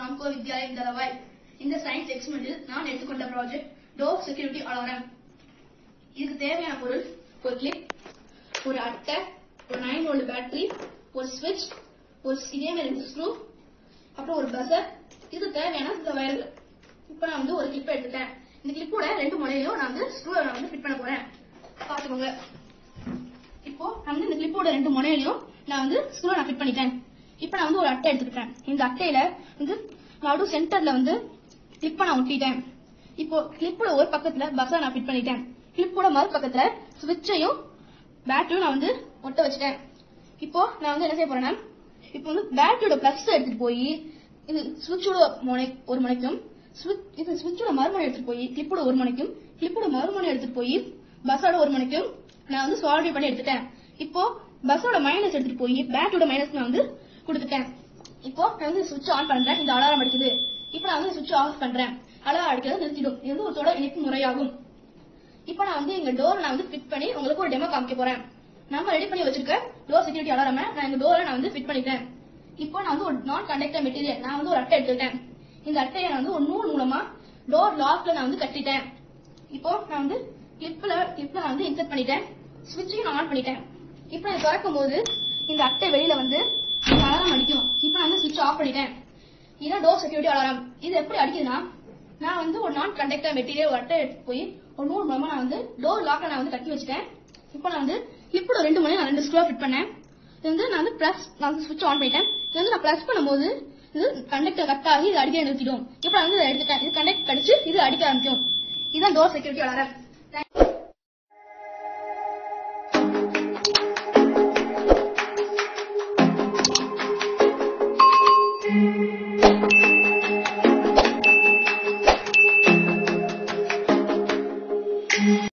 ராம்கோ வித்யாலயம் தலவாய் இந்த சயின்ஸ் எக்ஸ்பெரிமெண்டில் நான் எடுத்துக்கொண்ட ப்ராஜெக்ட் டோர் செக்யூரிட்டி அலாரம் இதுக்கு தேவையான பொருள் ஒரு கிளிப் ஒரு அட்டை ஒரு நைன் வோல்ட் பேட்டரி ஒரு ஸ்விட்ச் ஒரு இதே மாதிரி ரெண்டு ஸ்க்ரூ அப்புறம் ஒரு பசர் இது தேவையான சில வயர்கள் இப்போ நான் வந்து ஒரு கிளிப் எடுத்துட்டேன் இந்த கிளிப்போட ரெண்டு முனையிலும் நான் வந்து ஸ்க்ரூவை நான் வந்து ஃபிட் பண்ண போறேன் பாத்துக்கோங்க இப்போ நான் வந்து இந்த கிளிப்போட ரெண்டு முனையிலையும் நான் வந்து ஸ்க்ரூவை நான் ஃபிட் பண்ணிட்டேன் இப்போ நான் வந்து ஒரு அட்டை எடுத்துக்கிட்டேன் இந்த அட்டையில வந்து நடு சென்டர்ல வந்து கிளிப்பை நான் ஒட்டிட்டேன் இப்போ கிளிப்போட ஒரு பக்கத்துல பஸ்ஸை நான் ஃபிட் பண்ணிட்டேன் கிளிப்போட மறு பக்கத்துல ஸ்விட்சையும் பேட்டரியும் நான் வந்து ஒட்ட வச்சுட்டேன் இப்போ நான் வந்து என்ன செய்ய போறேன்னா இப்போ வந்து பேட்டரியோட பிளஸ் எடுத்துட்டு போய் இது ஸ்விட்சோட முனை ஒரு முனைக்கும் switch- இது ஸ்விட்சோட மறுமுனை எடுத்துட்டு போய் கிளிப்போட ஒரு முனைக்கும் கிளிப்போட மறுமுனை எடுத்துட்டு போய் பஸ்ஸோட ஒரு முனைக்கும் நான் வந்து சால்வ் பண்ணி எடுத்துட்டேன் இப்போ பஸ்ஸோட மைனஸ் எடுத்துட்டு போய் பேட்டரியோட மைனஸ் நான் வந்து கொடுத்துட்டேன் இப்போ நான் வந்து சுவிட்ச் ஆன் பண்றேன் இந்த அலாரம் அடிக்குது இப்போ நான் வந்து சுவிட்ச் ஆஃப் பண்றேன் அலாரம் அடிக்கிறது நிறுத்திடும் இது வந்து ஒரு தொடர் இணைப்பு முறையாகும் இப்போ நான் வந்து எங்க டோர் நான் வந்து ஃபிட் பண்ணி உங்களுக்கு ஒரு டெமோ காமிக்க போறேன் நம்ம ரெடி பண்ணி வச்சிருக்க டோர் செக்யூரிட்டி அலாரம் நான் எங்க டோரை நான் வந்து ஃபிட் பண்ணிட்டேன் இப்போ நான் வந்து ஒரு நான் கண்டக்டர் மெட்டீரியல் நான் வந்து ஒரு அட்டை எடுத்துக்கிட்டேன் இந்த அட்டையை நான் வந்து ஒரு நூல் மூலமா டோர் லாக்ல நான் வந்து கட்டிட்டேன் இப்போ நான் வந்து கிளிப்ல கிளிப்ல நான் வந்து இன்செர்ட் பண்ணிட்டேன் ஸ்விட்சையும் நான் ஆன் பண்ணிட்டேன் இப்போ நான் திறக்கும் போது இந்த அட்டை வெளியில வந்து அலாரம் அடிக்கும் இப்போ நான் வந்து ஸ்விட்ச் ஆஃப் பண்ணிட்டேன் இதான் டோர் செக்யூரிட்டி அலாரம் இது எப்படி அடிக்குதுன்னா நான் வந்து ஒரு நான் கண்டக்டர் மெட்டீரியல் ஒரு அட்டை எடுத்து போய் ஒரு நூல் மூலமா நான் வந்து டோர் லாக்கை நான் வந்து கட்டி வச்சுட்டேன் இப்போ நான் வந்து கிளிப்போட ரெண்டு மணி நான் ரெண்டு ஸ்க்ரூ ஃபிட் பண்ணேன் இது வந்து நான் வந்து ப்ளஸ் நான் வந்து ஸ்விட்ச் ஆன் பண்ணிட்டேன் இது வந்து நான் ப்ளஸ் பண்ணும்போது இது கண்டக்டர் கட் ஆகி இது அடிக்க நிறுத்திடும் இப்போ நான் வந்து இதை எடுத்துட்டேன் இது கண்டக்ட் கடிச்சு இது அடிக்க ஆரம்பிக்கும் இதுதான் டோர் செக்யூரிட்டி அலாரம்